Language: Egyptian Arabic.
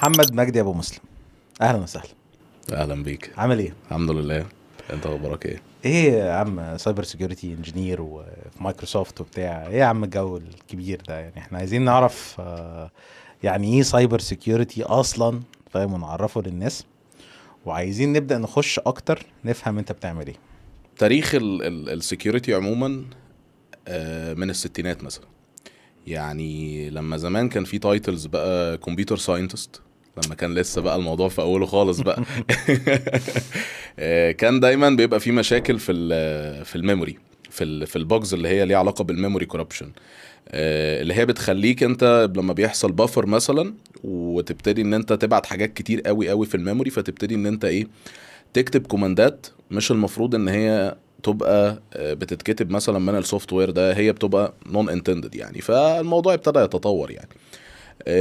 محمد مجدي ابو مسلم اهلا وسهلا اهلا بيك عامل ايه الحمد لله انت اخبارك ايه ايه يا عم سايبر سيكيورتي انجينير وفي مايكروسوفت وبتاع ايه يا عم الجو الكبير ده يعني احنا عايزين نعرف آه، يعني ايه سايبر سيكيورتي اصلا فاهم ونعرفه للناس وعايزين نبدا نخش اكتر نفهم انت بتعمل ايه تاريخ السكيورتي عموما آه، من الستينات مثلا يعني لما زمان كان في تايتلز بقى كمبيوتر ساينتست لما كان لسه بقى الموضوع في اوله خالص بقى آه، كان دايما بيبقى في مشاكل في ال في الميموري في ال في البوجز اللي هي ليها علاقه بالميموري كوربشن اللي هي بتخليك انت لما بيحصل بافر مثلا وتبتدي ان انت تبعت حاجات كتير قوي قوي في الميموري فتبتدي ان انت ايه تكتب كوماندات مش المفروض ان هي تبقى آه، بتتكتب مثلا من السوفت وير ده هي بتبقى نون انتندد يعني فالموضوع ابتدى يتطور يعني